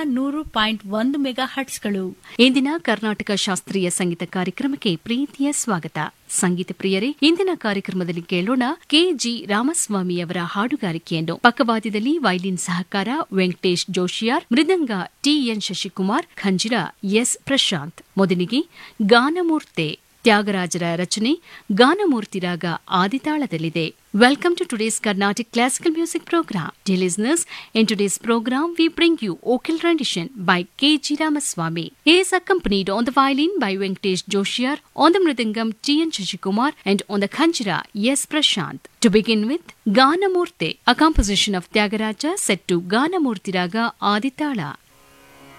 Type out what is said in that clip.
ನೂರು ಪಾಯಿಂಟ್ ಒಂದು ಮೆಗಾ ಹಟ್ಸ್ಗಳು ಇಂದಿನ ಕರ್ನಾಟಕ ಶಾಸ್ತ್ರೀಯ ಸಂಗೀತ ಕಾರ್ಯಕ್ರಮಕ್ಕೆ ಪ್ರೀತಿಯ ಸ್ವಾಗತ ಸಂಗೀತ ಪ್ರಿಯರೇ ಇಂದಿನ ಕಾರ್ಯಕ್ರಮದಲ್ಲಿ ಕೇಳೋಣ ಕೆಜಿ ರಾಮಸ್ವಾಮಿಯವರ ಹಾಡುಗಾರಿಕೆಯನ್ನು ಪಕ್ಕವಾದ್ಯದಲ್ಲಿ ವೈಲಿನ್ ಸಹಕಾರ ವೆಂಕಟೇಶ್ ಜೋಶಿಯಾರ್ ಮೃದಂಗ ಟಿಎನ್ ಶಶಿಕುಮಾರ್ ಖಂಜಿರ ಎಸ್ ಪ್ರಶಾಂತ್ ಮೊದಲಿಗೆ ಗಾನಮೂರ್ತೆ ತ್ಯಾಗರಾಜರ ರಚನೆ ಗಾನಮೂರ್ತಿ ರಾಗ ಆದಿತಾಳದಲ್ಲಿದೆ welcome to today's Carnatic classical music program dear listeners in today's program we bring you vocal rendition by K.G. Ramaswamy. He is accompanied on the violin by Venkatesh Joshiyar, on the mridangam T.N. Shashikumar, and on the khanjira S. Prashant. To begin with, Ganamurte, a composition of Tyagaraja set to Ganamurti Raga Aditala.